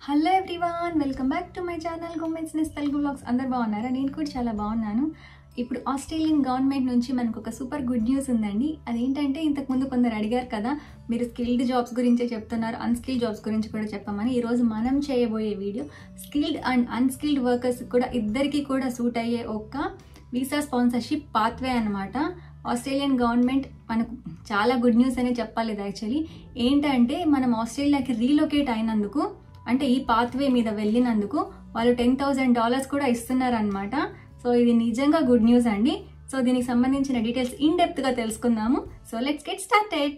hello everyone welcome back to my channel గోమెన్స్నెస్ Telugu blogs అందరు బాగున్నారా నేను కూడా చాలా బాగున్నాను ఇప్పుడు ఆస్ట్రేలియన్ గవర్నమెంట్ నుంచి మనకు ఒక సూపర్ గుడ్ న్యూస్ ఉందండి అదేంటంటే ఇంతకుముందు కొందరు అడిగారు కదా మీరు స్కిల్డ్ జాబ్స్ గురించే చెప్తున్నారు అన్స్కిల్డ్ జాబ్స్ గురించి కూడా చెప్పమని ఈరోజు మనం చేయబోయే video skilled and unskilled workers కూడా ఇద్దరికి కూడా సూట్ అయ్యే ఒక వీసా స్పాన్సర్షిప్ పాత్వే అనమాట ఆస్ట్రేలియన్ గవర్నమెంట్ మనకు చాలా గుడ్ న్యూస్ అనే చెప్పాలి ఇది యాక్చువల్లీ ఏంటంటే మనం ఆస్ట్రేలియాకి రీలొకేట్ అయినందుకు అంటే ఈ పాత్వే మీద వెళ్ళినందుకు వాళ్ళు టెన్ థౌజండ్ డాలర్స్ కూడా ఇస్తున్నారనమాట సో ఇది నిజంగా గుడ్ న్యూస్ అండి సో దీనికి సంబంధించిన డీటెయిల్స్ ఇన్ డెప్త్గా తెలుసుకుందాము సో లెట్స్ గెట్ స్టార్టెడ్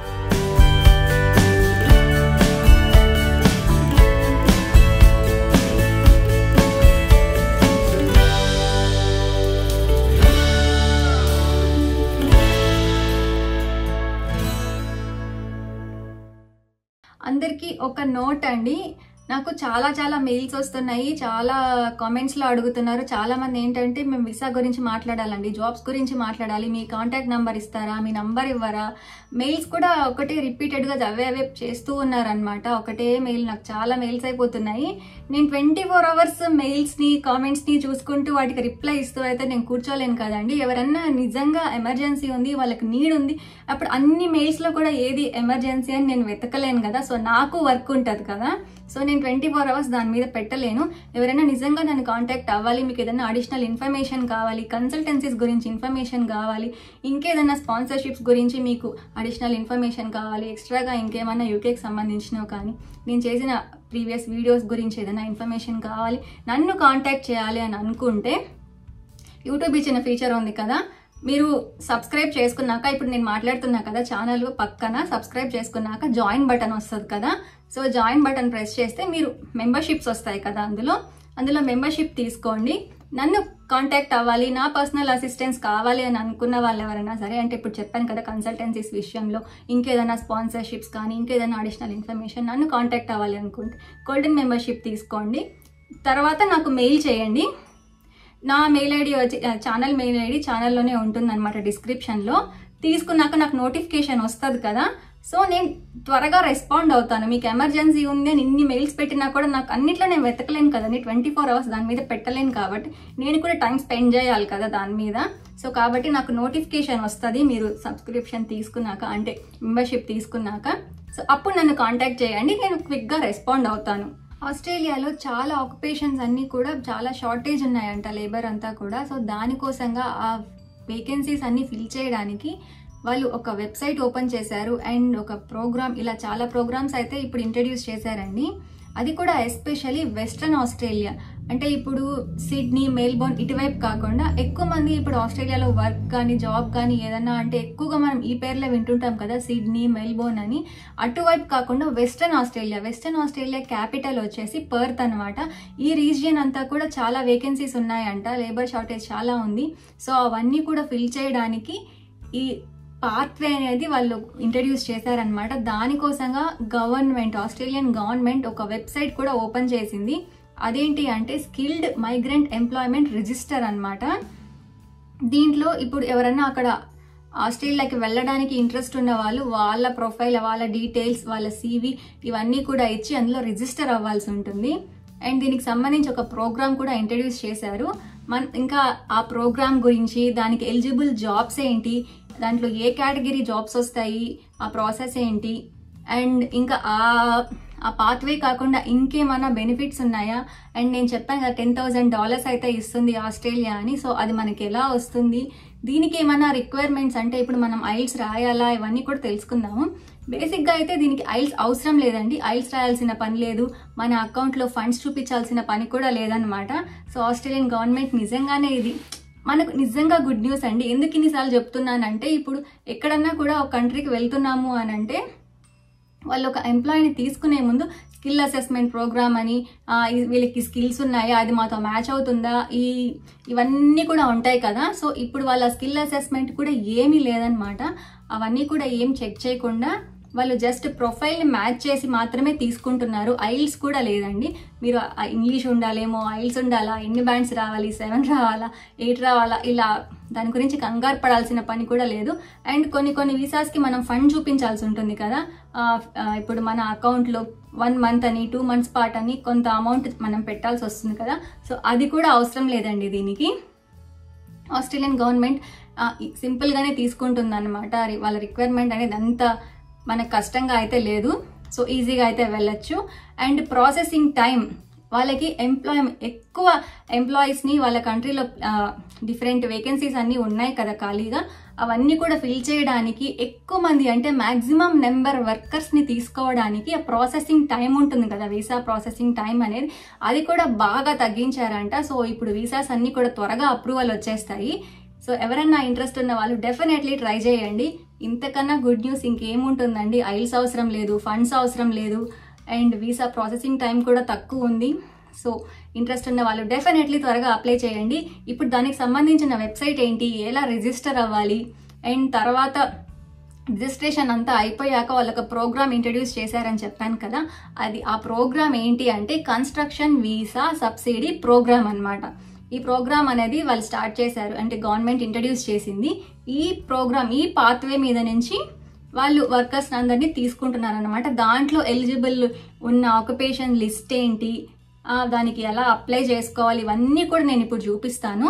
అందరికీ ఒక నోట్ అండి నాకు చాలా చాలా మెయిల్స్ వస్తున్నాయి చాలా కామెంట్స్లో అడుగుతున్నారు చాలా మంది ఏంటంటే మేము వీసా గురించి మాట్లాడాలండి జాబ్స్ గురించి మాట్లాడాలి మీ కాంటాక్ట్ నెంబర్ ఇస్తారా మీ నంబర్ ఇవ్వరా మెయిల్స్ కూడా ఒకటే రిపీటెడ్గా అవే అవే చేస్తూ ఉన్నారనమాట ఒకటే మెయిల్ నాకు చాలా మెయిల్స్ అయిపోతున్నాయి నేను ట్వంటీ ఫోర్ అవర్స్ మెయిల్స్ని కామెంట్స్ని చూసుకుంటూ వాటికి రిప్లై ఇస్తూ అయితే నేను కూర్చోలేను కదండి ఎవరన్నా నిజంగా ఎమర్జెన్సీ ఉంది వాళ్ళకి నీడ్ ఉంది అప్పుడు అన్ని మెయిల్స్లో కూడా ఏది ఎమర్జెన్సీ అని నేను వెతకలేను కదా సో నాకు వర్క్ ఉంటుంది కదా సో నేను ట్వంటీ ఫోర్ అవర్స్ దాని మీద పెట్టలేను ఎవరైనా నిజంగా నన్ను కాంటాక్ట్ అవ్వాలి మీకు ఏదైనా అడిషనల్ ఇన్ఫర్మేషన్ కావాలి కన్సల్టెన్సీస్ గురించి ఇన్ఫర్మేషన్ కావాలి ఇంకేదైనా స్పాన్సర్షిప్స్ గురించి మీకు అడిషనల్ ఇన్ఫర్మేషన్ కావాలి ఎక్స్ట్రాగా ఇంకేమైనా యూకేకి సంబంధించినవి కానీ నేను చేసిన ప్రీవియస్ వీడియోస్ గురించి ఏదైనా ఇన్ఫర్మేషన్ కావాలి నన్ను కాంటాక్ట్ చేయాలి అని అనుకుంటే యూట్యూబ్ ఇచ్చిన ఫీచర్ ఉంది కదా మీరు సబ్స్క్రైబ్ చేసుకున్నాక ఇప్పుడు నేను మాట్లాడుతున్నా కదా ఛానల్ పక్కన సబ్స్క్రైబ్ చేసుకున్నాక జాయిన్ బటన్ వస్తుంది కదా సో జాయిన్ బటన్ ప్రెస్ చేస్తే మీరు మెంబర్షిప్స్ వస్తాయి కదా అందులో అందులో మెంబర్షిప్ తీసుకోండి నన్ను కాంటాక్ట్ అవ్వాలి నా పర్సనల్ అసిస్టెన్స్ కావాలి అని అనుకున్న వాళ్ళు ఎవరైనా సరే అంటే ఇప్పుడు చెప్పాను కదా కన్సల్టెన్సీస్ విషయంలో ఇంకేదైనా స్పాన్సర్షిప్స్ కానీ ఇంకేదైనా అడిషనల్ ఇన్ఫర్మేషన్ నన్ను కాంటాక్ట్ అవ్వాలి అనుకుంటే గోల్డెన్ మెంబర్షిప్ తీసుకోండి తర్వాత నాకు మెయిల్ చేయండి నా మెయిల్ ఐడి వచ్చి ఛానల్ మెయిల్ ఐడి ఛానల్లోనే ఉంటుందన్నమాట డిస్క్రిప్షన్లో తీసుకున్నాక నాకు నోటిఫికేషన్ వస్తుంది కదా సో నేను త్వరగా రెస్పాండ్ అవుతాను మీకు ఎమర్జెన్సీ ఉంది అని ఇన్ని మెయిల్స్ పెట్టినా కూడా నాకు అన్నిట్లో నేను వెతకలేను కదండి ట్వంటీ ఫోర్ అవర్స్ దాని మీద పెట్టలేను కాబట్టి నేను కూడా టైం స్పెండ్ చేయాలి కదా దాని మీద సో కాబట్టి నాకు నోటిఫికేషన్ వస్తుంది మీరు సబ్స్క్రిప్షన్ తీసుకున్నాక అంటే మెంబర్షిప్ తీసుకున్నాక సో అప్పుడు నన్ను కాంటాక్ట్ చేయండి నేను క్విక్గా రెస్పాండ్ అవుతాను ఆస్ట్రేలియాలో చాలా ఆక్యుపేషన్స్ అన్నీ కూడా చాలా షార్టేజ్ ఉన్నాయంట లేబర్ అంతా కూడా సో దానికోసంగా ఆ వేకెన్సీస్ అన్నీ ఫిల్ చేయడానికి వాళ్ళు ఒక వెబ్సైట్ ఓపెన్ చేశారు అండ్ ఒక ప్రోగ్రామ్ ఇలా చాలా ప్రోగ్రామ్స్ అయితే ఇప్పుడు ఇంట్రడ్యూస్ చేశారండి అది కూడా ఎస్పెషలీ వెస్ట్రన్ ఆస్ట్రేలియా అంటే ఇప్పుడు సిడ్నీ మెల్బోర్న్ ఇటువైపు కాకుండా ఎక్కువ మంది ఇప్పుడు ఆస్ట్రేలియాలో వర్క్ కానీ జాబ్ కానీ ఏదన్నా అంటే ఎక్కువగా మనం ఈ పేర్లో వింటుంటాం కదా సిడ్నీ మెల్బోర్న్ అని అటువైపు కాకుండా Western Australia Western Australia capital వచ్చేసి పర్త్ అనమాట ఈ రీజియన్ అంతా కూడా చాలా వేకెన్సీస్ ఉన్నాయంట లేబర్ షార్టేజ్ చాలా ఉంది సో అవన్నీ కూడా ఫిల్ చేయడానికి ఈ పాత్వే అనేది వాళ్ళు ఇంట్రడ్యూస్ చేశారనమాట దానికోసంగా గవర్నమెంట్ ఆస్ట్రేలియన్ గవర్నమెంట్ ఒక వెబ్సైట్ కూడా ఓపెన్ చేసింది అదేంటి అంటే స్కిల్డ్ మైగ్రెంట్ ఎంప్లాయ్మెంట్ రిజిస్టర్ అనమాట దీంట్లో ఇప్పుడు ఎవరన్నా అక్కడ ఆస్ట్రేలియాకి వెళ్ళడానికి ఇంట్రెస్ట్ ఉన్న వాళ్ళు వాళ్ళ ప్రొఫైల్ వాళ్ళ డీటెయిల్స్ వాళ్ళ సీవీ ఇవన్నీ కూడా ఇచ్చి అందులో రిజిస్టర్ అవ్వాల్సి ఉంటుంది అండ్ దీనికి సంబంధించి ఒక ప్రోగ్రామ్ కూడా ఇంట్రడ్యూస్ చేశారు మన ఇంకా ఆ ప్రోగ్రామ్ గురించి దానికి ఎలిజిబుల్ జాబ్స్ ఏంటి దాంట్లో ఏ కేటగిరీ జాబ్స్ వస్తాయి ఆ ప్రాసెస్ ఏంటి అండ్ ఇంకా ఆ ఆ పాత్వే కాకుండా ఇంకేమైనా బెనిఫిట్స్ ఉన్నాయా అండ్ నేను చెప్పాను కదా టెన్ థౌజండ్ డాలర్స్ అయితే ఇస్తుంది ఆస్ట్రేలియా అని సో అది మనకి ఎలా వస్తుంది దీనికి ఏమైనా రిక్వైర్మెంట్స్ అంటే ఇప్పుడు మనం ఐల్స్ రాయాలా ఇవన్నీ కూడా తెలుసుకుందాము బేసిక్గా అయితే దీనికి ఐల్స్ అవసరం లేదండి ఐల్స్ రాయాల్సిన పని లేదు మన అకౌంట్లో ఫండ్స్ చూపించాల్సిన పని కూడా లేదనమాట సో ఆస్ట్రేలియన్ గవర్నమెంట్ నిజంగానే ఇది మనకు నిజంగా గుడ్ న్యూస్ అండి ఎందుకు ఇన్నిసార్లు చెప్తున్నానంటే ఇప్పుడు ఎక్కడన్నా కూడా ఒక కంట్రీకి వెళ్తున్నాము అని అంటే వాళ్ళు ఒక ఎంప్లాయీని తీసుకునే ముందు స్కిల్ అసెస్మెంట్ ప్రోగ్రామ్ అని వీళ్ళకి స్కిల్స్ ఉన్నాయా అది మాతో మ్యాచ్ అవుతుందా ఈ ఇవన్నీ కూడా ఉంటాయి కదా సో ఇప్పుడు వాళ్ళ స్కిల్ అసెస్మెంట్ కూడా ఏమీ లేదనమాట అవన్నీ కూడా ఏం చెక్ చేయకుండా వాళ్ళు జస్ట్ ప్రొఫైల్ని మ్యాచ్ చేసి మాత్రమే తీసుకుంటున్నారు ఐల్స్ కూడా లేదండి మీరు ఇంగ్లీష్ ఉండాలేమో ఐల్స్ ఉండాలా ఎన్ని బ్యాండ్స్ రావాలి సెవెన్ రావాలా ఎయిట్ రావాలా ఇలా దాని గురించి కంగారు పడాల్సిన పని కూడా లేదు అండ్ కొన్ని కొన్ని వీసాస్కి మనం ఫండ్ చూపించాల్సి ఉంటుంది కదా ఆ, ఆ, ఇప్పుడు మన అకౌంట్లో వన్ మంత్ అని టూ మంత్స్ పార్ట్ అని కొంత అమౌంట్ మనం పెట్టాల్సి వస్తుంది కదా సో అది కూడా అవసరం లేదండి దీనికి ఆస్ట్రేలియన్ గవర్నమెంట్ సింపుల్గానే తీసుకుంటుంది అనమాట వాళ్ళ రిక్వైర్మెంట్ అనేది అంత మనకు కష్టంగా అయితే లేదు సో ఈజీగా అయితే వెళ్ళొచ్చు అండ్ ప్రాసెసింగ్ టైం వాళ్ళకి ఎంప్లాయ్ ఎక్కువ ఎంప్లాయీస్ని వాళ్ళ కంట్రీలో డిఫరెంట్ వేకెన్సీస్ అన్నీ ఉన్నాయి కదా ఖాళీగా అవన్నీ కూడా ఫిల్ చేయడానికి ఎక్కువ మంది అంటే మ్యాక్సిమం నెంబర్ వర్కర్స్ని తీసుకోవడానికి ఆ ప్రాసెసింగ్ టైం ఉంటుంది కదా వీసా ప్రాసెసింగ్ టైం అనేది అది కూడా బాగా తగ్గించారంట సో ఇప్పుడు వీసాస్ అన్నీ కూడా త్వరగా అప్రూవల్ వచ్చేస్తాయి సో ఎవరైనా ఇంట్రెస్ట్ ఉన్న వాళ్ళు డెఫినెట్లీ ట్రై చేయండి ఇంతకన్నా గుడ్ న్యూస్ ఇంకేముంటుందండి ఐల్స్ అవసరం లేదు ఫండ్స్ అవసరం లేదు అండ్ వీసా ప్రాసెసింగ్ టైం కూడా తక్కువ ఉంది సో ఇంట్రెస్ట్ ఉన్న వాళ్ళు డెఫినెట్లీ త్వరగా అప్లై చేయండి ఇప్పుడు దానికి సంబంధించిన వెబ్సైట్ ఏంటి ఎలా రిజిస్టర్ అవ్వాలి అండ్ తర్వాత రిజిస్ట్రేషన్ అంతా అయిపోయాక వాళ్ళొక ప్రోగ్రామ్ ఇంట్రడ్యూస్ చేశారని చెప్పాను కదా అది ఆ ప్రోగ్రామ్ ఏంటి అంటే కన్స్ట్రక్షన్ వీసా సబ్సిడీ ప్రోగ్రామ్ అన్నమాట ఈ ప్రోగ్రామ్ అనేది వాళ్ళు స్టార్ట్ చేశారు అంటే గవర్నమెంట్ ఇంట్రడ్యూస్ చేసింది ఈ ప్రోగ్రామ్ ఈ పాత్వే మీద నుంచి వాళ్ళు వర్కర్స్ అందరినీ తీసుకుంటున్నారు అనమాట దాంట్లో ఎలిజిబుల్ ఉన్న ఆక్యుపేషన్ లిస్ట్ ఏంటి ఆ, దానికి ఎలా అప్లై చేసుకోవాలి ఇవన్నీ కూడా నేను ఇప్పుడు చూపిస్తాను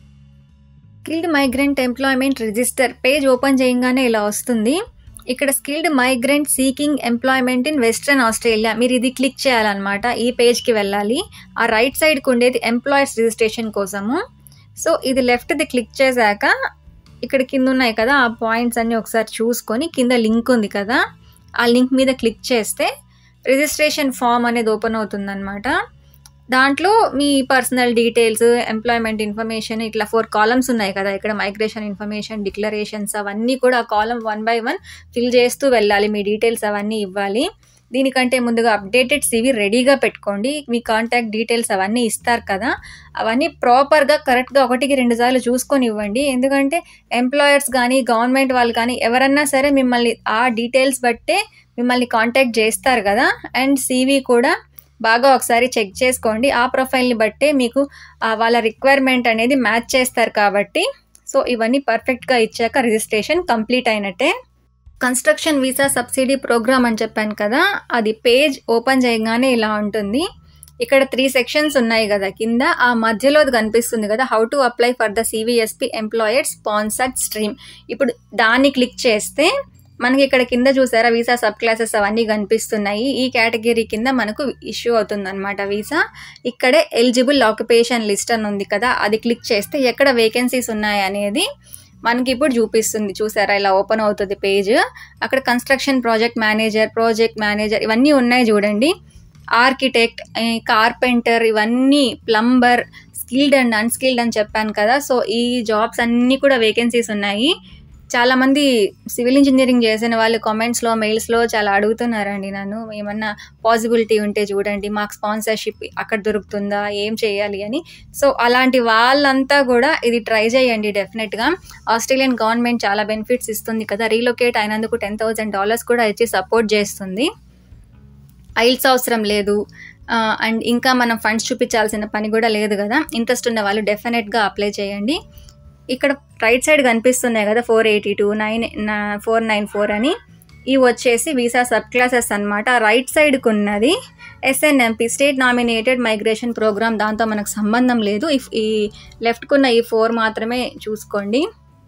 skilled migrant employment register page open చేయగానే ఇలా వస్తుంది ఇక్కడ skilled migrant seeking employment in Western Australia మీరు ఇది క్లిక్ చేయాలన్నమాట ఈ పేజ్కి వెళ్ళాలి ఆ రైట్ సైడ్కి ఉండేది ఎంప్లాయర్స్ రిజిస్ట్రేషన్ కోసము సో ఇది లెఫ్ట్ది క్లిక్ చేశాక ఇక్కడ కింద ఉన్నాయి కదా ఆ పాయింట్స్ అన్ని ఒకసారి చూసుకొని కింద లింక్ ఉంది కదా ఆ లింక్ మీద క్లిక్ చేస్తే రిజిస్ట్రేషన్ ఫామ్ అనేది ఓపెన్ అవుతుందన్నమాట దాంట్లో మీ పర్సనల్ డీటెయిల్స్ ఎంప్లాయ్మెంట్ ఇన్ఫర్మేషన్ ఇట్లా ఫోర్ కాలమ్స్ ఉన్నాయి కదా ఇక్కడ మైగ్రేషన్ ఇన్ఫర్మేషన్ డిక్లరేషన్స్ అవన్నీ కూడా ఆ column one by one fill చేస్తూ వెళ్ళాలి మీ డీటెయిల్స్ అవన్నీ ఇవ్వాలి దీనికంటే ముందుగా అప్డేటెడ్ సివి రెడీగా పెట్టుకోండి మీ కాంటాక్ట్ డీటెయిల్స్ అవన్నీ ఇస్తారు కదా అవన్నీ ప్రాపర్గా కరెక్ట్గా ఒకటికి రెండు సార్లు చూసుకొని ఇవ్వండి ఎందుకంటే ఎంప్లాయర్స్ కానీ గవర్నమెంట్ వాళ్ళు కానీ ఎవరన్నా సరే మిమ్మల్ని ఆ డీటెయిల్స్ బట్టే మిమ్మల్ని కాంటాక్ట్ చేస్తారు కదా అండ్ సివి కూడా బాగా ఒకసారి చెక్ చేసుకోండి ఆ ప్రొఫైల్ని బట్టే మీకు ఆ వాళ్ళ రిక్వైర్మెంట్ అనేది మ్యాచ్ చేస్తారు కాబట్టి సో ఇవన్నీ పర్ఫెక్ట్గా ఇచ్చాక రిజిస్ట్రేషన్ కంప్లీట్ అయినట్టే కన్స్ట్రక్షన్ వీసా సబ్సిడీ ప్రోగ్రామ్ అని చెప్పాను కదా అది పేజ్ ఓపెన్ చేయగానే ఇలా ఉంటుంది ఇక్కడ త్రీ సెక్షన్స్ ఉన్నాయి కదా కింద ఆ మధ్యలో అది కనిపిస్తుంది కదా how to apply for the CVSP employer sponsored stream ఇప్పుడు దాన్ని క్లిక్ చేస్తే మనకి ఇక్కడ కింద చూసారా వీసా సబ్ క్లాసెస్ అవన్నీ కనిపిస్తున్నాయి ఈ కేటగిరీ కింద మనకు ఇష్యూ అవుతుంది అనమాట వీసా ఇక్కడే ఎలిజిబుల్ ఆక్యుపేషన్ లిస్ట్ అని ఉంది కదా అది క్లిక్ చేస్తే ఎక్కడ వేకెన్సీస్ ఉన్నాయి అనేది మనకి ఇప్పుడు చూపిస్తుంది చూసారా ఇలా ఓపెన్ అవుతుంది పేజ్ అక్కడ construction project manager project manager ఇవన్నీ ఉన్నాయి చూడండి ఆర్కిటెక్ట్ కార్పెంటర్ ఇవన్నీ ప్లంబర్ స్కిల్డ్ అండ్ అన్స్కిల్డ్ అని చెప్పాను కదా సో ఈ జాబ్స్ అన్నీ కూడా వేకెన్సీస్ ఉన్నాయి చాలా మంది సివిల్ ఇంజనీరింగ్ చేసిన వాళ్ళు కామెంట్స్లో మెయిల్స్లో చాలా అడుగుతున్నారండి నన్ను ఏమన్నా పాసిబిలిటీ ఉంటే చూడండి మాకు స్పాన్సర్షిప్ అక్కడ దొరుకుతుందా ఏం చేయాలి అని సో అలాంటి వాళ్ళంతా కూడా ఇది ట్రై చేయండి డెఫినెట్గా ఆస్ట్రేలియన్ గవర్నమెంట్ చాలా బెనిఫిట్స్ ఇస్తుంది కదా రీలొకేట్ అయినందుకు టెన్ థౌజండ్ డాలర్స్ కూడా ఇచ్చి సపోర్ట్ చేస్తుంది ఐల్స్ అవసరం లేదు అండ్ ఇంకా మనం ఫండ్స్ చూపించాల్సిన పని కూడా లేదు కదా ఇంట్రెస్ట్ ఉన్న వాళ్ళు డెఫినెట్గా అప్లై చేయండి ఇక్కడ రైట్ సైడ్ కనిపిస్తున్నాయి కదా four eighty two nine four nine four అని ఇవి వచ్చేసి వీసా సబ్ క్లాసెస్ అనమాట రైట్ సైడ్కి ఉన్నది SNMP state nominated migration program దాంతో మనకు సంబంధం లేదు ఇఫ్ ఈ లెఫ్ట్కున్న ఈ ఫోర్ మాత్రమే చూసుకోండి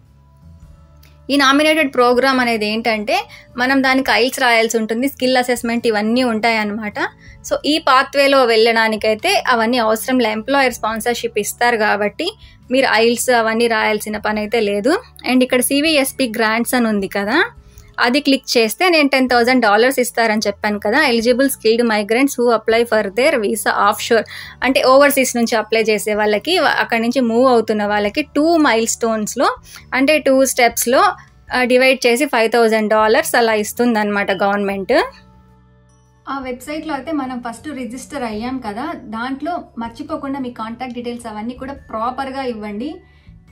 ఈ నామినేటెడ్ ప్రోగ్రామ్ అనేది ఏంటంటే మనం దానికి ఐల్స్ రాయాల్సి ఉంటుంది స్కిల్ అసెస్మెంట్ ఇవన్నీ ఉంటాయి అన్నమాట సో ఈ పాత్వేలో వెళ్ళడానికైతే అవన్నీ అవసరం లే ఎంప్లాయర్ స్పాన్సర్షిప్ ఇస్తారు కాబట్టి మీరు ఐల్స్ అవన్నీ రాయాల్సిన పని అయితే లేదు అండ్ ఇక్కడ సివిఎస్పి గ్రాంట్స్ అని ఉంది కదా అది క్లిక్ చేస్తే నేను టెన్ థౌసండ్ డాలర్స్ ఇస్తారని చెప్పాను కదా eligible skilled migrants who apply for their visa offshore అంటే ఓవర్సీస్ నుంచి అప్లై చేసే వాళ్ళకి అక్కడి నుంచి మూవ్ అవుతున్న వాళ్ళకి టూ మైల్ స్టోన్స్లో అంటే టూ స్టెప్స్లో డివైడ్ చేసి ఫైవ్ థౌజండ్ డాలర్స్ అలా ఇస్తుంది అనమాట గవర్నమెంట్ ఆ వెబ్సైట్లో అయితే మనం ఫస్ట్ రిజిస్టర్ అయ్యాం కదా దాంట్లో మర్చిపోకుండా మీ కాంటాక్ట్ డీటెయిల్స్ అవన్నీ కూడా ప్రాపర్గా ఇవ్వండి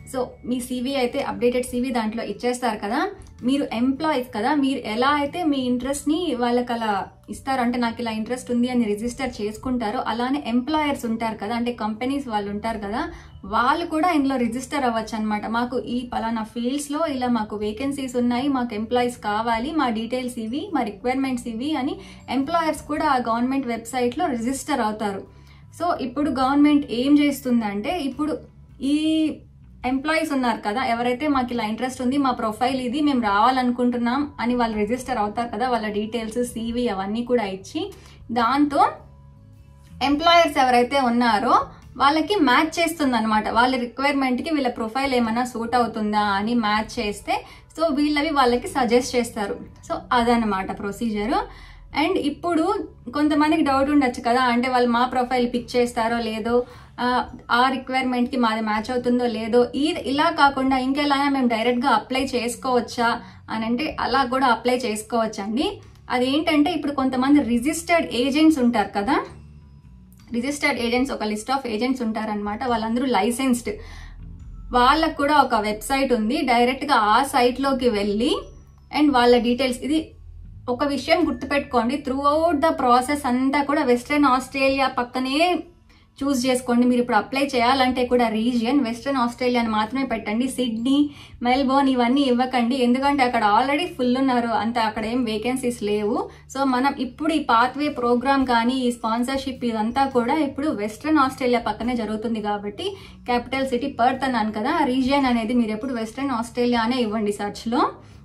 సో మీ సీవీ అయితే అప్డేటెడ్ సీవీ దాంట్లో ఇచ్చేస్తారు కదా మీరు ఎంప్లాయీస్ కదా మీరు ఎలా అయితే మీ ఇంట్రెస్ట్ని వాళ్ళకి అలా ఇస్తారు అంటే నాకు ఇలా ఇంట్రెస్ట్ ఉంది అని రిజిస్టర్ చేసుకుంటారో అలానే ఎంప్లాయర్స్ ఉంటారు కదా అంటే కంపెనీస్ వాళ్ళు ఉంటారు కదా వాళ్ళు కూడా ఇందులో రిజిస్టర్ అవ్వచ్చు అనమాట మాకు ఈ పలానా ఫీల్డ్స్లో ఇలా మాకు వేకెన్సీస్ ఉన్నాయి మాకు ఎంప్లాయీస్ కావాలి మా డీటెయిల్స్ ఇవి మా రిక్వైర్మెంట్స్ ఇవి అని ఎంప్లాయర్స్ కూడా ఆ గవర్నమెంట్ వెబ్సైట్లో రిజిస్టర్ అవుతారు సో ఇప్పుడు గవర్నమెంట్ ఏం చేస్తుందంటే ఇప్పుడు ఈ ఎంప్లాయీస్ ఉన్నారు కదా ఎవరైతే మాకు ఇలా ఇంట్రెస్ట్ ఉంది మా ప్రొఫైల్ ఇది మేము రావాలనుకుంటున్నాం అని వాళ్ళు రిజిస్టర్ అవుతారు కదా వాళ్ళ డీటెయిల్స్ సీవీ అవన్నీ కూడా ఇచ్చి దాంతో ఎంప్లాయర్స్ ఎవరైతే ఉన్నారో వాళ్ళకి మ్యాచ్ చేస్తుంది అనమాట వాళ్ళ రిక్వైర్మెంట్కి వీళ్ళ ప్రొఫైల్ ఏమైనా సూట్ అవుతుందా అని మ్యాచ్ చేస్తే సో వీళ్ళవి వాళ్ళకి సజెస్ట్ చేస్తారు సో అదనమాట ప్రొసీజరు అండ్ ఇప్పుడు కొంతమందికి డౌట్ ఉండొచ్చు కదా అంటే వాళ్ళు మా ప్రొఫైల్ పిక్ చేస్తారో లేదో ఆ, ఆ రిక్వైర్మెంట్కి మాది మ్యాచ్ అవుతుందో లేదో ఈ ఇలా కాకుండా ఇంకెలా మేము డైరెక్ట్గా అప్లై చేసుకోవచ్చా అని అంటే అలా కూడా అప్లై చేసుకోవచ్చండి అదేంటంటే ఇప్పుడు కొంతమంది రిజిస్టర్డ్ ఏజెంట్స్ ఉంటారు కదా రిజిస్టర్డ్ ఏజెంట్స్ ఒక లిస్ట్ ఆఫ్ ఏజెంట్స్ ఉంటారనమాట వాళ్ళందరూ లైసెన్స్డ్ వాళ్ళకు కూడా ఒక వెబ్సైట్ ఉంది డైరెక్ట్గా ఆ సైట్లోకి వెళ్ళి అండ్ వాళ్ళ డీటెయిల్స్ ఇది ఒక విషయం గుర్తుపెట్టుకోండి త్రూ అవుట్ ద ప్రాసెస్ అంతా కూడా వెస్ట్రన్ ఆస్ట్రేలియా పక్కనే చూస్ చేసుకోండి మీరు ఇప్పుడు అప్లై చేయాలంటే కూడా రీజియన్ వెస్ట్రన్ ఆస్ట్రేలియా అని మాత్రమే పెట్టండి సిడ్నీ మెల్బోర్న్ ఇవన్నీ ఇవ్వకండి ఎందుకంటే అక్కడ ఆల్రెడీ ఫుల్ ఉన్నారు అంత అక్కడ ఏం వేకెన్సీస్ లేవు సో మనం ఇప్పుడు ఈ పాత్వే ప్రోగ్రామ్ కానీ ఈ స్పాన్సర్షిప్ ఇదంతా కూడా ఇప్పుడు వెస్ట్రన్ ఆస్ట్రేలియా పక్కనే జరుగుతుంది కాబట్టి క్యాపిటల్ సిటీ పర్త్ అన్నాను కదా రీజియన్ అనేది మీరు ఎప్పుడు వెస్ట్రన్ ఆస్ట్రేలియా అనే ఇవ్వండి సెర్చ్లో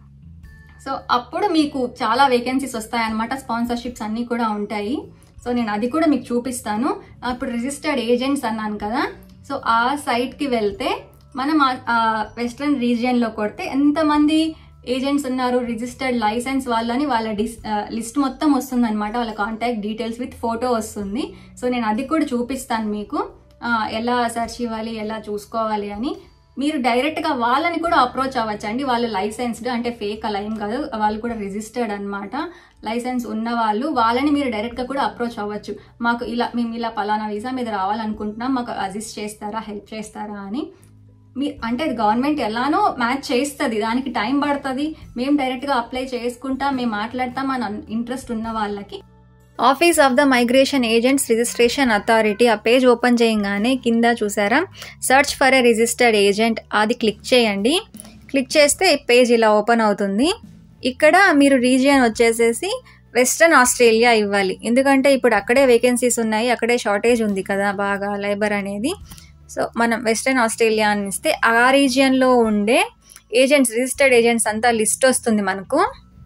సో అప్పుడు మీకు చాలా వేకెన్సీస్ వస్తాయన్నమాట స్పాన్సర్షిప్స్ అన్నీ కూడా ఉంటాయి సో నేను అది కూడా మీకు చూపిస్తాను అప్పుడు రిజిస్టర్డ్ ఏజెంట్స్ అన్నాను కదా సో ఆ సైట్కి వెళ్తే మనం ఆ వెస్ట్రన్ రీజియన్లో కొడితే ఎంతమంది ఏజెంట్స్ ఉన్నారు రిజిస్టర్డ్ లైసెన్స్ వాళ్ళని వాళ్ళ డిస్ లిస్ట్ మొత్తం వస్తుంది అనమాట వాళ్ళ కాంటాక్ట్ డీటెయిల్స్ విత్ ఫోటో వస్తుంది సో నేను అది కూడా చూపిస్తాను మీకు ఆ, ఎలా సెర్చ్ ఇవ్వాలి ఎలా చూసుకోవాలి అని మీరు డైరెక్ట్గా వాళ్ళని కూడా అప్రోచ్ అవ్వచ్చు అండి వాళ్ళు లైసెన్స్డ్ అంటే ఫేక్ అలా ఏం కాదు వాళ్ళు కూడా రిజిస్టర్డ్ అన్నమాట లైసెన్స్ ఉన్న వాళ్ళు వాళ్ళని మీరు డైరెక్ట్గా కూడా అప్రోచ్ అవ్వచ్చు మాకు ఇలా మేము ఇలా పలానా వీసా మీద రావాలనుకుంటున్నాం మాకు అసిస్ట్ చేస్తారా హెల్ప్ చేస్తారా అని మీ అంటే గవర్నమెంట్ ఎలానో మ్యాచ్ చేస్తుంది దానికి టైం పడుతుంది మేము డైరెక్ట్గా అప్లై చేసుకుంటాం మేము మాట్లాడతాం అని ఇంట్రెస్ట్ ఉన్న వాళ్ళకి office of the migration agents registration authority ఆ పేజ్ ఓపెన్ చేయగానే కింద చూసారా search for a registered agent అది క్లిక్ చేయండి క్లిక్ చేస్తే పేజ్ ఇలా ఓపెన్ అవుతుంది ఇక్కడ మీరు రీజియన్ వచ్చేసేసి వెస్ట్రన్ ఆస్ట్రేలియా ఇవ్వాలి ఎందుకంటే ఇప్పుడు అక్కడే వేకెన్సీస్ ఉన్నాయి అక్కడే షార్టేజ్ ఉంది కదా బాగా లేబర్ అనేది సో మనం వెస్ట్రన్ ఆస్ట్రేలియా అని ఇస్తే ఆ రీజియన్లో ఉండే ఏజెంట్స్ రిజిస్టర్డ్ ఏజెంట్స్ అంతా లిస్ట్ వస్తుంది మనకు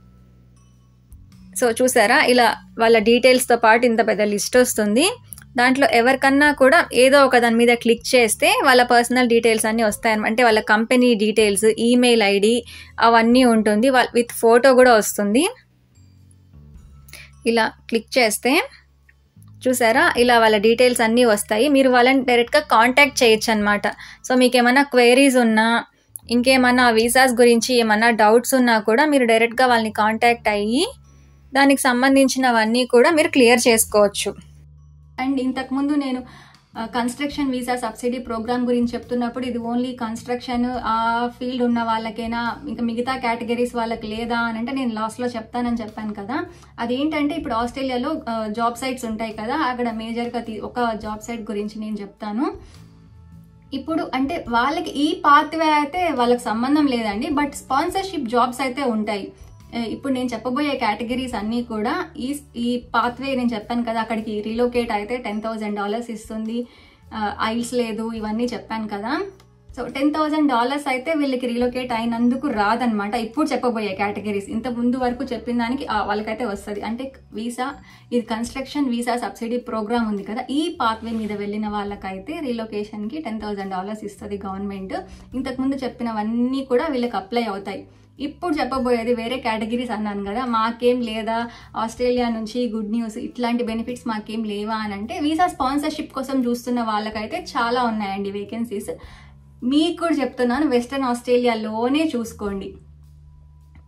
సో చూసారా ఇలా వాళ్ళ డీటెయిల్స్తో పాటు ఇంత పెద్ద లిస్ట్ వస్తుంది దాంట్లో ఎవరికన్నా కూడా ఏదో ఒక దాని మీద క్లిక్ చేస్తే వాళ్ళ పర్సనల్ డీటెయిల్స్ అన్నీ వస్తాయి అంటే వాళ్ళ కంపెనీ డీటెయిల్స్ ఈమెయిల్ ఐడి అవన్నీ ఉంటుంది వాళ్ళ విత్ ఫోటో కూడా వస్తుంది ఇలా క్లిక్ చేస్తే చూసారా ఇలా వాళ్ళ డీటెయిల్స్ అన్నీ వస్తాయి మీరు వాళ్ళని డైరెక్ట్గా కాంటాక్ట్ చేయొచ్చు అనమాట సో మీకు ఏమైనా క్వైరీస్ ఉన్నా ఇంకేమన్నా వీసాస్ గురించి ఏమన్నా డౌట్స్ ఉన్నా కూడా మీరు డైరెక్ట్గా వాళ్ళని కాంటాక్ట్ అయ్యి దానికి సంబంధించినవన్నీ కూడా మీరు క్లియర్ చేసుకోవచ్చు అండ్ ఇంతకుముందు నేను కన్స్ట్రక్షన్ వీసా సబ్సిడీ ప్రోగ్రామ్ గురించి చెప్తున్నప్పుడు ఇది ఓన్లీ కన్స్ట్రక్షన్ ఆ ఫీల్డ్ ఉన్న వాళ్ళకైనా ఇంకా మిగతా కేటగిరీస్ వాళ్ళకి లేదా అని అంటే నేను లాస్ట్లో చెప్తానని చెప్పాను కదా అదేంటంటే ఇప్పుడు ఆస్ట్రేలియాలో జాబ్ సైట్స్ ఉంటాయి కదా అక్కడ మేజర్గా ఒక జాబ్ సైట్ గురించి నేను చెప్తాను ఇప్పుడు అంటే వాళ్ళకి ఈ పాత్వే అయితే వాళ్ళకి సంబంధం లేదండి బట్ స్పాన్సర్షిప్ జాబ్స్ అయితే ఉంటాయి ఇప్పుడు నేను చెప్పబోయే కేటగిరీస్ అన్నీ కూడా ఈ ఈ పాత్వే నేను చెప్పాను కదా అక్కడికి రిలోకేట్ అయితే టెన్ థౌజండ్ డాలర్స్ ఇస్తుంది ఐల్స్ లేదు ఇవన్నీ చెప్పాను కదా సో టెన్ థౌజండ్ డాలర్స్ అయితే వీళ్ళకి రిలోకేట్ అయినందుకు రాదనమాట ఇప్పుడు చెప్పబోయే కేటగిరీస్ ఇంత ముందు వరకు చెప్పిన దానికి ఆ, వాళ్ళకైతే వస్తుంది అంటే వీసా ఇది కన్స్ట్రక్షన్ వీసా సబ్సిడీ ప్రోగ్రామ్ ఉంది కదా ఈ పాత్వే మీద వెళ్ళిన వాళ్ళకైతే రిలోకేషన్కి టెన్ థౌజండ్ డాలర్స్ ఇస్తుంది గవర్నమెంట్ ఇంతకుముందు చెప్పినవన్నీ కూడా వీళ్ళకి అప్లై అవుతాయి ఇప్పుడు చెప్పబోయేది వేరే కేటగిరీస్ అన్నాను కదా మాకేం లేదా ఆస్ట్రేలియా నుంచి గుడ్ న్యూస్ ఇట్లాంటి బెనిఫిట్స్ మాకేం లేవా అని అంటే వీసా స్పాన్సర్షిప్ కోసం చూస్తున్న వాళ్ళకైతే చాలా ఉన్నాయండి వేకెన్సీస్ మీకు కూడా చెప్తున్నాను వెస్ట్రన్ ఆస్ట్రేలియాలోనే చూసుకోండి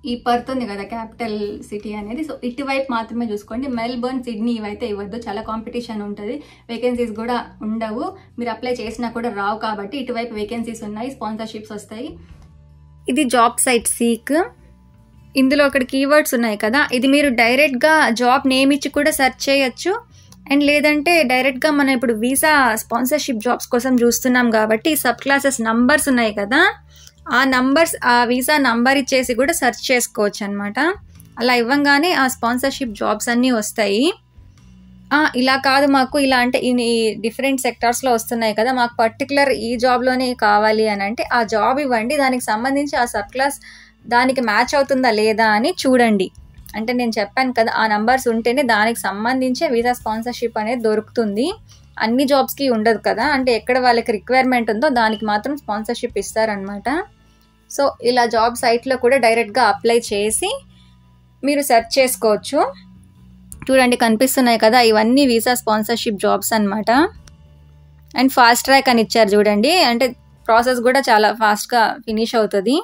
ఈ పర్త్ ఉంది కదా క్యాపిటల్ సిటీ అనేది సో ఇటువైపు మాత్రమే చూసుకోండి మెల్బర్న్ సిడ్నీ ఇవైతే ఇవ్వద్దు చాలా కాంపిటీషన్ ఉంటుంది వేకెన్సీస్ కూడా ఉండవు మీరు అప్లై చేసినా కూడా రావు కాబట్టి ఇటువైపు వేకెన్సీస్ ఉన్నాయి స్పాన్సర్షిప్స్ వస్తాయి ఇది జాబ్ సైట్ సీక్ ఇందులో అక్కడ కీవర్డ్స్ ఉన్నాయి కదా ఇది మీరు డైరెక్ట్గా జాబ్ నేమ్ ఇచ్చి కూడా సెర్చ్ చేయొచ్చు అండ్ లేదంటే డైరెక్ట్గా మనం ఇప్పుడు వీసా స్పాన్సర్షిప్ జాబ్స్ కోసం చూస్తున్నాం కాబట్టి సబ్ క్లాసెస్ నంబర్స్ ఉన్నాయి కదా ఆ నంబర్స్ ఆ వీసా నంబర్ ఇచ్చేసి కూడా సెర్చ్ చేసుకోవచ్చు అనమాట అలా ఇవ్వంగానే ఆ స్పాన్సర్షిప్ జాబ్స్ అన్నీ వస్తాయి ఆ, ఇలా కాదు మాకు ఇలా అంటే ఈ డిఫరెంట్ సెక్టార్స్లో వస్తున్నాయి కదా మాకు పర్టికులర్ ఈ జాబ్లోనే కావాలి అని అంటే ఆ జాబ్ ఇవ్వండి దానికి సంబంధించి ఆ సబ్ క్లాస్ దానికి మ్యాచ్ అవుతుందా లేదా అని చూడండి అంటే నేను చెప్పాను కదా ఆ నంబర్స్ ఉంటేనే దానికి సంబంధించే వీసా స్పాన్సర్షిప్ అనేది దొరుకుతుంది అన్ని జాబ్స్కి ఉండదు కదా అంటే ఎక్కడ వాళ్ళకి రిక్వైర్మెంట్ ఉందో దానికి మాత్రం స్పాన్సర్షిప్ ఇస్తారనమాట సో ఇలా జాబ్ సైట్లో కూడా డైరెక్ట్గా అప్లై చేసి మీరు సెర్చ్ చేసుకోవచ్చు చూడండి కనిపిస్తున్నాయి కదా ఇవన్నీ వీసా స్పాన్సర్షిప్ జాబ్స్ అన్నమాట అండ్ ఫాస్ట్ ట్రాక్ అని ఇచ్చారు చూడండి అంటే ప్రాసెస్ కూడా చాలా ఫాస్ట్గా ఫినిష్ అవుతుంది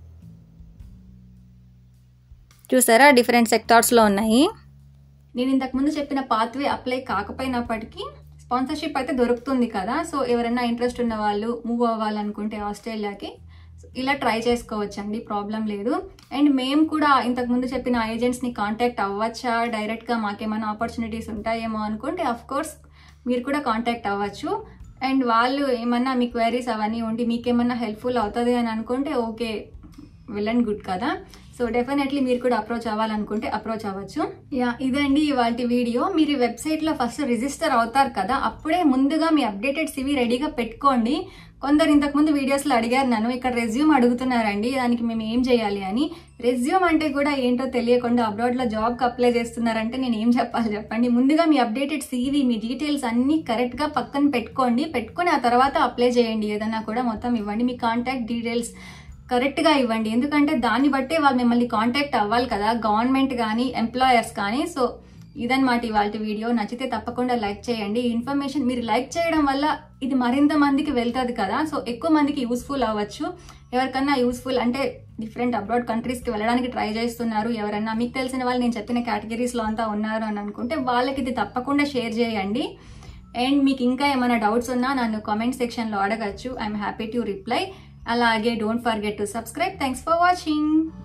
చూసారా డిఫరెంట్ సెక్టార్స్లో ఉన్నాయి నేను ఇంతకుముందు చెప్పిన పాత్వే అప్లై కాకపోయినప్పటికీ స్పాన్సర్షిప్ అయితే దొరుకుతుంది కదా సో ఎవరైనా ఇంట్రెస్ట్ ఉన్న వాళ్ళు మూవ్ అవ్వాలనుకుంటే ఆస్ట్రేలియాకి ఇలా ట్రై చేసుకోవచ్చు అండి ప్రాబ్లం లేదు అండ్ మేము కూడా ఇంతకుముందు చెప్పిన ఏజెంట్స్ని కాంటాక్ట్ అవ్వచ్చా డైరెక్ట్గా మాకేమైనా ఆపర్చునిటీస్ ఉంటాయేమో అనుకుంటే అఫ్ కోర్స్ మీరు కూడా కాంటాక్ట్ అవ్వచ్చు అండ్ వాళ్ళు ఏమన్నా మీ క్వైరీస్ అవన్నీ ఉండి మీకేమన్నా హెల్ప్ఫుల్ అవుతుంది అని అనుకుంటే ఓకే వెల్ అండ్ గుడ్ కదా సో డెఫినెట్లీ మీరు కూడా అప్రోచ్ అవ్వాలనుకుంటే అప్రోచ్ అవ్వచ్చు యా ఇదండి ఇవాటి వీడియో మీరు ఈ వెబ్సైట్లో ఫస్ట్ రిజిస్టర్ అవుతారు కదా అప్పుడే ముందుగా మీ అప్డేటెడ్ సివి రెడీగా పెట్టుకోండి కొందరు ఇంతకుముందు వీడియోస్లో అడిగారు నన్ను ఇక్కడ రెజ్యూమ్ అడుగుతున్నారండి దానికి మేము ఏం చేయాలి అని రెజ్యూమ్ అంటే కూడా ఏంటో తెలియకుండా అబ్రాడ్లో జాబ్కి అప్లై చేస్తున్నారంటే నేను ఏం చెప్పాలి చెప్పండి ముందుగా మీ అప్డేటెడ్ సీవీ మీ డీటెయిల్స్ అన్నీ కరెక్ట్గా పక్కన పెట్టుకోండి పెట్టుకొని ఆ తర్వాత అప్లై చేయండి ఏదన్నా కూడా మొత్తం ఇవ్వండి మీ కాంటాక్ట్ డీటెయిల్స్ కరెక్ట్గా ఇవ్వండి ఎందుకంటే దాన్ని బట్టే వాళ్ళు మిమ్మల్ని కాంటాక్ట్ అవ్వాలి కదా గవర్నమెంట్ కానీ ఎంప్లాయర్స్ కానీ సో ఇదన్నమాట ఇవాళ వీడియో నచ్చితే తప్పకుండా లైక్ చేయండి ఈ ఇన్ఫర్మేషన్ మీరు లైక్ చేయడం వల్ల ఇది మరింత మందికి వెళ్తుంది కదా సో ఎక్కువ మందికి యూస్ఫుల్ అవ్వచ్చు ఎవరికన్నా యూస్ఫుల్ అంటే డిఫరెంట్ అబ్రాడ్ కంట్రీస్కి వెళ్ళడానికి ట్రై చేస్తున్నారు ఎవరైనా మీకు తెలిసిన వాళ్ళు నేను చెప్పిన కేటగిరీస్లో అంతా ఉన్నారు అని అనుకుంటే వాళ్ళకి ఇది తప్పకుండా షేర్ చేయండి అండ్ మీకు ఇంకా ఏమైనా డౌట్స్ ఉన్నా నన్ను కామెంట్ సెక్షన్లో అడగచ్చు ఐఎమ్ హ్యాపీ టు రిప్లై అలాగే don't forget to subscribe thanks for watching